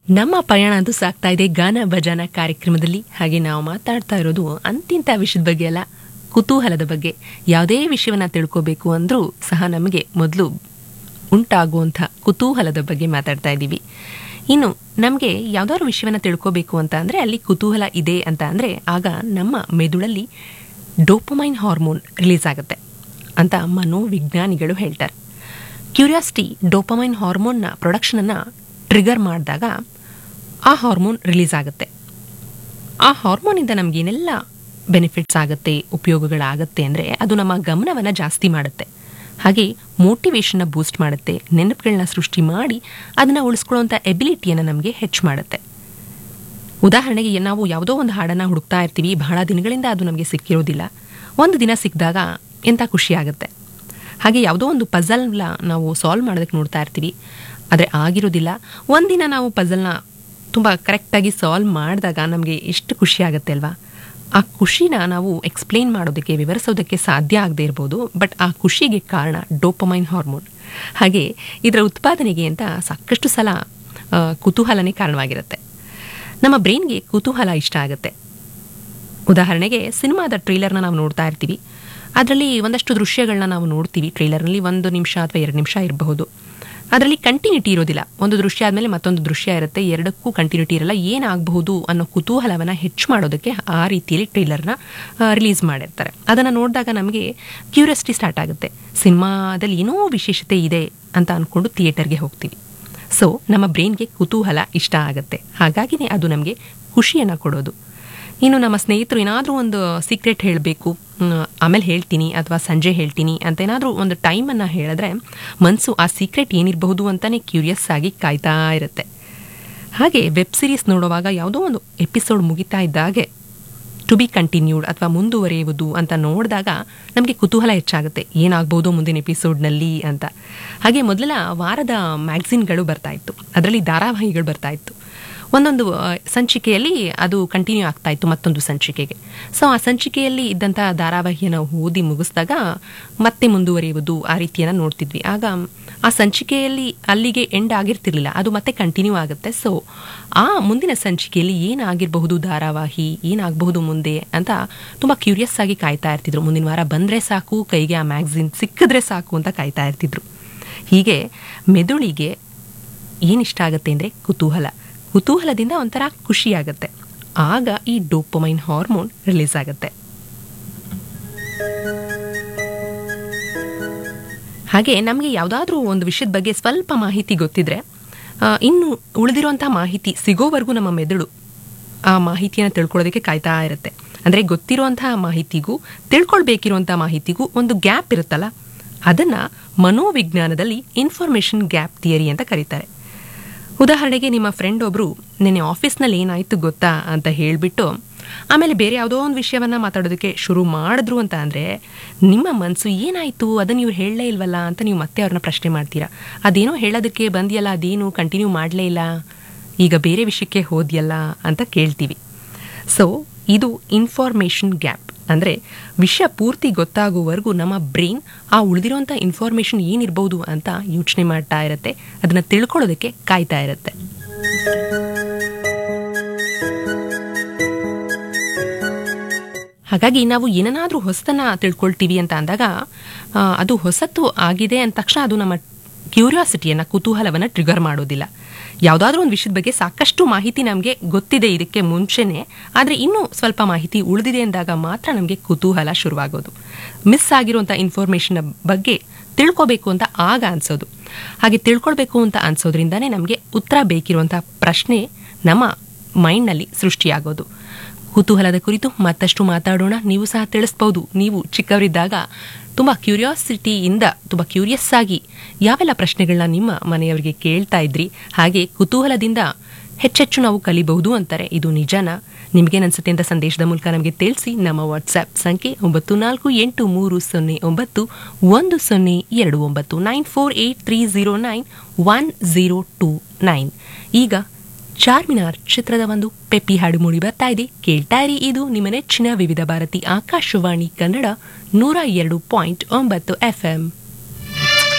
ನಮ್ಮ ಪಯಣ ಅಂತೂ ಸಾಗ್ತಾ ಇದೆ ಗಾನ ಭಜನ ಕಾರ್ಯಕ್ರಮದಲ್ಲಿ ಹಾಗೆ ನಾವು ಮಾತಾಡ್ತಾ ಇರೋದು ಅಂತಿಂತ ವಿಷಯದ ಬಗ್ಗೆ ಅಲ್ಲ ಕುತೂಹಲದ ಬಗ್ಗೆ ಯಾವುದೇ ವಿಷಯವನ್ನ ತಿಳ್ಕೋಬೇಕು ಅಂದ್ರೂ ಸಹ ನಮಗೆ ಮೊದಲು ಉಂಟಾಗುವಂಥ ಕುತೂಹಲದ ಬಗ್ಗೆ ಮಾತಾಡ್ತಾ ಇದ್ದೀವಿ ಇನ್ನು ನಮಗೆ ಯಾವ್ದಾದ್ರು ವಿಷಯವನ್ನ ತಿಳ್ಕೋಬೇಕು ಅಂತ ಅಂದರೆ ಅಲ್ಲಿ ಕುತೂಹಲ ಇದೆ ಅಂತ ಅಂದರೆ ಆಗ ನಮ್ಮ ಮೆದುಳಲ್ಲಿ ಡೋಪಮೈನ್ ಹಾರ್ಮೋನ್ ರಿಲೀಸ್ ಆಗುತ್ತೆ ಅಂತ ಮನೋವಿಜ್ಞಾನಿಗಳು ಹೇಳ್ತಾರೆ ಕ್ಯೂರಿಯಾಸಿಟಿ ಡೋಪಮೈನ್ ಹಾರ್ಮೋನ್ನ ಪ್ರೊಡಕ್ಷನನ್ನು ಟ್ರಿಗರ್ ಮಾಡಿದಾಗ ಆ ಹಾರ್ಮೋನ್ ರಿಲೀಸ್ ಆಗುತ್ತೆ ಆ ಹಾರ್ಮೋನಿಂದ ನಮಗೇನೆಲ್ಲ ಬೆನಿಫಿಟ್ಸ್ ಆಗುತ್ತೆ ಉಪಯೋಗಗಳಾಗತ್ತೆ ಅಂದರೆ ಅದು ನಮ್ಮ ಗಮನವನ್ನು ಜಾಸ್ತಿ ಮಾಡುತ್ತೆ ಹಾಗೆ ಮೋಟಿವೇಶನ್ನ ಬೂಸ್ಟ್ ಮಾಡುತ್ತೆ ನೆನಪುಗಳನ್ನ ಸೃಷ್ಟಿ ಮಾಡಿ ಅದನ್ನು ಉಳಿಸ್ಕೊಳ್ಳುವಂಥ ಎಬಿಲಿಟಿಯನ್ನು ನಮಗೆ ಹೆಚ್ಚು ಮಾಡುತ್ತೆ ಉದಾಹರಣೆಗೆ ನಾವು ಯಾವುದೋ ಒಂದು ಹಾಡನ್ನು ಹುಡುಕ್ತಾ ಇರ್ತೀವಿ ಬಹಳ ದಿನಗಳಿಂದ ಅದು ನಮಗೆ ಸಿಕ್ಕಿರೋದಿಲ್ಲ ಒಂದು ದಿನ ಸಿಕ್ಕಿದಾಗ ಎಂಥ ಖುಷಿ ಆಗುತ್ತೆ ಹಾಗೆ ಯಾವುದೋ ಒಂದು ಪಝಲ್ನ ನಾವು ಸಾಲ್ವ್ ಮಾಡೋದಕ್ಕೆ ನೋಡ್ತಾ ಇರ್ತೀವಿ ಆದರೆ ಆಗಿರೋದಿಲ್ಲ ಒಂದಿನ ನಾವು ಪಝಲ್ನ ತುಂಬ ಕರೆಕ್ಟಾಗಿ ಸಾಲ್ವ್ ಮಾಡಿದಾಗ ನಮಗೆ ಎಷ್ಟು ಖುಷಿ ಆಗುತ್ತೆ ಅಲ್ವಾ ಆ ಖುಷಿನ ನಾವು ಎಕ್ಸ್ಪ್ಲೇನ್ ಮಾಡೋದಕ್ಕೆ ವಿವರಿಸೋದಕ್ಕೆ ಸಾಧ್ಯ ಆಗದೆ ಇರ್ಬೋದು ಬಟ್ ಆ ಖುಷಿಗೆ ಕಾರಣ ಡೋಪಮೈನ್ ಹಾರ್ಮೋನ್ ಹಾಗೆ ಇದರ ಉತ್ಪಾದನೆಗೆ ಅಂತ ಸಾಕಷ್ಟು ಸಲ ಆ, ಕುತೂಹಲನೇ ಕಾರಣವಾಗಿರುತ್ತೆ ನಮ್ಮ ಬ್ರೈನ್ಗೆ ಕುತೂಹಲ ಇಷ್ಟ ಆಗುತ್ತೆ ಉದಾಹರಣೆಗೆ ಸಿನಿಮಾದ ಟ್ರೇಲರ್ನ ನಾವು ನೋಡ್ತಾ ಇರ್ತೀವಿ ಅದರಲ್ಲಿ ಒಂದಷ್ಟು ದೃಶ್ಯಗಳನ್ನ ನಾವು ನೋಡ್ತೀವಿ ಟ್ರೇಲರ್ನಲ್ಲಿ ಒಂದು ನಿಮಿಷ ಅಥವಾ ಎರಡು ನಿಮಿಷ ಇರಬಹುದು ಅದರಲ್ಲಿ ಕಂಟಿನ್ಯೂಟಿ ಇರೋದಿಲ್ಲ ಒಂದು ದೃಶ್ಯ ಆದಮೇಲೆ ಮತ್ತೊಂದು ದೃಶ್ಯ ಇರುತ್ತೆ ಎರಡಕ್ಕೂ ಕಂಟಿನ್ಯೂಟಿ ಇರಲ್ಲ ಏನಾಗಬಹುದು ಅನ್ನೋ ಕುತೂಹಲವನ್ನು ಹೆಚ್ಚು ಮಾಡೋದಕ್ಕೆ ಆ ರೀತಿಯಲ್ಲಿ ಟ್ರೇಲರ್ನ ರಿಲೀಸ್ ಮಾಡಿರ್ತಾರೆ ಅದನ್ನು ನೋಡಿದಾಗ ನಮಗೆ ಕ್ಯೂರಿಯಾಸಿಟಿ ಸ್ಟಾರ್ಟ್ ಆಗುತ್ತೆ ಸಿನಿಮಾದಲ್ಲಿ ಏನೋ ವಿಶೇಷತೆ ಇದೆ ಅಂತ ಅಂದ್ಕೊಂಡು ಥಿಯೇಟರ್ಗೆ ಹೋಗ್ತೀವಿ ಸೊ ನಮ್ಮ ಬ್ರೈನ್ಗೆ ಕುತೂಹಲ ಇಷ್ಟ ಆಗುತ್ತೆ ಹಾಗಾಗಿನೇ ಅದು ನಮಗೆ ಖುಷಿಯನ್ನು ಕೊಡೋದು ಇನ್ನು ನಮ್ಮ ಸ್ನೇಹಿತರು ಏನಾದರೂ ಒಂದು ಸೀಕ್ರೆಟ್ ಹೇಳಬೇಕು ಆಮೇಲೆ ಹೇಳ್ತೀನಿ ಅಥವಾ ಸಂಜೆ ಹೇಳ್ತೀನಿ ಅಂತ ಏನಾದರೂ ಒಂದು ಟೈಮನ್ನು ಹೇಳಿದ್ರೆ ಮನಸ್ಸು ಆ ಸೀಕ್ರೆಟ್ ಏನಿರಬಹುದು ಅಂತಲೇ ಕ್ಯೂರಿಯಸ್ ಆಗಿ ಕಾಯ್ತಾ ಇರುತ್ತೆ ಹಾಗೆ ವೆಬ್ ಸಿರೀಸ್ ನೋಡುವಾಗ ಯಾವುದೋ ಒಂದು ಎಪಿಸೋಡ್ ಮುಗಿತಾ ಇದ್ದಾಗೆ ಟು ಬಿ ಕಂಟಿನ್ಯೂಡ್ ಅಥವಾ ಮುಂದುವರಿಯುವುದು ಅಂತ ನೋಡಿದಾಗ ನಮಗೆ ಕುತೂಹಲ ಹೆಚ್ಚಾಗುತ್ತೆ ಏನಾಗ್ಬೋದು ಮುಂದಿನ ಎಪಿಸೋಡ್ನಲ್ಲಿ ಅಂತ ಹಾಗೆ ಮೊದಲ ವಾರದ ಮ್ಯಾಗ್ಝಿನ್ಗಳು ಬರ್ತಾ ಇತ್ತು ಅದರಲ್ಲಿ ಧಾರಾವಾಹಿಗಳು ಬರ್ತಾ ಇತ್ತು ಒಂದೊಂದು ಆ, ಸಂಚಿಕೆಯಲ್ಲಿ ಅದು ಕಂಟಿನ್ಯೂ ಆಗ್ತಾ ಇತ್ತು ಮತ್ತೊಂದು ಸಂಚಿಕೆಗೆ ಸೊ ಆ ಸಂಚಿಕೆಯಲ್ಲಿ ಇದ್ದಂಥ ಧಾರಾವಾಹಿಯನ್ನು ಓದಿ ಮುಗಿಸಿದಾಗ ಮತ್ತೆ ಮುಂದುವರಿಯುವುದು ಆ ರೀತಿಯನ್ನು ನೋಡ್ತಿದ್ವಿ ಆಗ ಆ ಸಂಚಿಕೆಯಲ್ಲಿ ಅಲ್ಲಿಗೆ ಎಂಡ್ ಆಗಿರ್ತಿರ್ಲಿಲ್ಲ ಅದು ಮತ್ತೆ ಕಂಟಿನ್ಯೂ ಆಗುತ್ತೆ ಸೊ ಆ ಮುಂದಿನ ಸಂಚಿಕೆಯಲ್ಲಿ ಏನಾಗಿರಬಹುದು ಧಾರಾವಾಹಿ ಏನಾಗಬಹುದು ಮುಂದೆ ಅಂತ ತುಂಬ ಕ್ಯೂರಿಯಸ್ ಆಗಿ ಕಾಯ್ತಾ ಇರ್ತಿದ್ರು ಮುಂದಿನ ವಾರ ಬಂದರೆ ಸಾಕು ಕೈಗೆ ಆ ಮ್ಯಾಗ್ಝಿನ್ ಸಿಕ್ಕಿದ್ರೆ ಸಾಕು ಅಂತ ಕಾಯ್ತಾ ಇರ್ತಿದ್ರು ಹೀಗೆ ಮೆದುಳಿಗೆ ಏನಿಷ್ಟ ಆಗುತ್ತೆ ಅಂದರೆ ಕುತೂಹಲ ಕುತೂಹಲದಿಂದ ಒಂಥರ ಖುಷಿ ಆಗುತ್ತೆ ಆಗ ಈ ಡೋಪಮೈನ್ ಹಾರ್ಮೋನ್ ರಿಲೀಸ್ ಆಗುತ್ತೆ ಹಾಗೆ ನಮಗೆ ಯಾವುದಾದ್ರೂ ಒಂದು ವಿಷಯದ ಬಗ್ಗೆ ಸ್ವಲ್ಪ ಮಾಹಿತಿ ಗೊತ್ತಿದ್ರೆ ಆ, ಇನ್ನು ಉಳಿದಿರುವಂಥ ಮಾಹಿತಿ ಸಿಗೋವರೆಗೂ ನಮ್ಮ ಮೆದುಳು ಆ ಮಾಹಿತಿಯನ್ನು ತಿಳ್ಕೊಳ್ಳೋದಕ್ಕೆ ಕಾಯ್ತಾ ಇರುತ್ತೆ ಅಂದರೆ ಗೊತ್ತಿರುವಂತಹ ಮಾಹಿತಿಗೂ ತಿಳ್ಕೊಳ್ಬೇಕಿರುವಂಥ ಮಾಹಿತಿಗೂ ಒಂದು ಗ್ಯಾಪ್ ಇರುತ್ತಲ್ಲ ಅದನ್ನು ಮನೋವಿಜ್ಞಾನದಲ್ಲಿ ಇನ್ಫಾರ್ಮೇಷನ್ ಗ್ಯಾಪ್ ಥಿಯರಿ ಅಂತ ಕರೀತಾರೆ ಉದಾಹರಣೆಗೆ ನಿಮ್ಮ ಫ್ರೆಂಡ್ ಒಬ್ಬರು ನಿನ್ನೆ ಆಫೀಸ್ನಲ್ಲಿ ಏನಾಯಿತು ಗೊತ್ತಾ ಅಂತ ಹೇಳಿಬಿಟ್ಟು ಆಮೇಲೆ ಬೇರೆ ಯಾವುದೋ ಒಂದು ವಿಷಯವನ್ನು ಮಾತಾಡೋದಕ್ಕೆ ಶುರು ಮಾಡಿದ್ರು ಅಂತ ಅಂದರೆ ನಿಮ್ಮ ಮನಸ್ಸು ಏನಾಯಿತು ಅದನ್ನು ಇವ್ರು ಹೇಳಲೇ ಇಲ್ವಲ್ಲ ಅಂತ ನೀವು ಮತ್ತೆ ಅವ್ರನ್ನ ಪ್ರಶ್ನೆ ಮಾಡ್ತೀರಾ ಅದೇನೋ ಹೇಳೋದಕ್ಕೆ ಬಂದಿಯಲ್ಲ ಅದೇನು ಕಂಟಿನ್ಯೂ ಮಾಡಲೇ ಇಲ್ಲ ಈಗ ಬೇರೆ ವಿಷಯಕ್ಕೆ ಹೋದ್ಯಲ್ಲ ಅಂತ ಕೇಳ್ತೀವಿ ಸೊ ಇದು ಇನ್ಫಾರ್ಮೇಷನ್ ಗ್ಯಾಪ್ ಅಂದರೆ ವಿಷಯ ಪೂರ್ತಿ ಗೊತ್ತಾಗುವವರೆಗೂ ನಮ್ಮ ಬ್ರೈನ್ ಆ ಉಳಿದಿರೋಂಥ ಇನ್ಫಾರ್ಮೇಷನ್ ಏನಿರ್ಬೋದು ಅಂತ ಯೋಚನೆ ಮಾಡ್ತಾ ಇರುತ್ತೆ ಅದನ್ನು ತಿಳ್ಕೊಳ್ಳೋದಕ್ಕೆ ಕಾಯ್ತಾ ಇರುತ್ತೆ ಹಾಗಾಗಿ ನಾವು ಏನನ್ನಾದರೂ ಹೊಸತನ್ನ ತಿಳ್ಕೊಳ್ತೀವಿ ಅಂತ ಅಂದಾಗ ಆ, ಅದು ಹೊಸತು ಆಗಿದೆ ಅಂದ ತಕ್ಷಣ ಅದು ನಮ್ಮ ಕ್ಯೂರಿಯಾಸಿಟಿಯನ್ನು ಕುತೂಹಲವನ್ನು ಟ್ರಿಗರ್ ಮಾಡೋದಿಲ್ಲ ಯಾವುದಾದ್ರೂ ಒಂದು ವಿಷಯದ ಬಗ್ಗೆ ಸಾಕಷ್ಟು ಮಾಹಿತಿ ನಮಗೆ ಗೊತ್ತಿದೆ ಇದಕ್ಕೆ ಮುಂಚೆನೇ ಆದರೆ ಇನ್ನೂ ಸ್ವಲ್ಪ ಮಾಹಿತಿ ಉಳಿದಿದೆ ಅಂದಾಗ ಮಾತ್ರ ನಮಗೆ ಕುತೂಹಲ ಶುರುವಾಗೋದು ಮಿಸ್ ಆಗಿರುವಂಥ ಇನ್ಫಾರ್ಮೇಷನ್ ಬಗ್ಗೆ ತಿಳ್ಕೊಬೇಕು ಅಂತ ಆಗ ಅನ್ಸೋದು ಹಾಗೆ ತಿಳ್ಕೊಳ್ಬೇಕು ಅಂತ ಅನ್ಸೋದ್ರಿಂದನೇ ನಮಗೆ ಉತ್ತರ ಬೇಕಿರುವಂಥ ಪ್ರಶ್ನೆ ನಮ್ಮ ಮೈಂಡ್ನಲ್ಲಿ ಸೃಷ್ಟಿಯಾಗೋದು ಕುತೂಹಲದ ಕುರಿತು ಮತ್ತಷ್ಟು ಮಾತಾಡೋಣ ನೀವು ಸಹ ತಿಳಿಸ್ಬೋದು ನೀವು ಚಿಕ್ಕವರಿದ್ದಾಗ ತುಂಬ ಕ್ಯೂರಿಯಾಸಿಟಿಯಿಂದ ತುಂಬ ಕ್ಯೂರಿಯಸ್ ಆಗಿ ಯಾವೆಲ್ಲ ಪ್ರಶ್ನೆಗಳನ್ನ ನಿಮ್ಮ ಮನೆಯವರಿಗೆ ಕೇಳ್ತಾ ಇದ್ರಿ ಹಾಗೆ ಕುತೂಹಲದಿಂದ ಹೆಚ್ಚೆಚ್ಚು ನಾವು ಕಲಿಬಹುದು ಅಂತಾರೆ ಇದು ನಿಜನಾ ನಿಮಗೇನನ್ಸುತ್ತೆ ಅಂತ ಸಂದೇಶದ ಮೂಲಕ ನಮಗೆ ತಿಳಿಸಿ ನಮ್ಮ ವಾಟ್ಸ್ಆ್ಯಪ್ ಸಂಖ್ಯೆ ಒಂಬತ್ತು ನಾಲ್ಕು ಎಂಟು ಮೂರು ಸೊನ್ನೆ ಒಂಬತ್ತು ಒಂದು ಸೊನ್ನೆ ಎರಡು ಒಂಬತ್ತು nine four eight three zero nine one zero two nine ಈಗ ಚಾರ್ಮಿನಾರ್ ಚಿತ್ರದ ಒಂದು ಪೆಪ್ಪಿ ಹಾಡು ಮೂಡಿ ಬರ್ತಾ ಇದೆ ಕೇಳ್ತಾ ಇರಿ ಇದು ನಿಮ್ಮ ನೆಚ್ಚಿನ ವಿವಿಧ ಭಾರತಿ ಆಕಾಶವಾಣಿ ಕನ್ನಡ ನೂರ ಎರಡು ಪಾಯಿಂಟ್ ಒಂಬತ್ತು ಎಫ್ಎಂ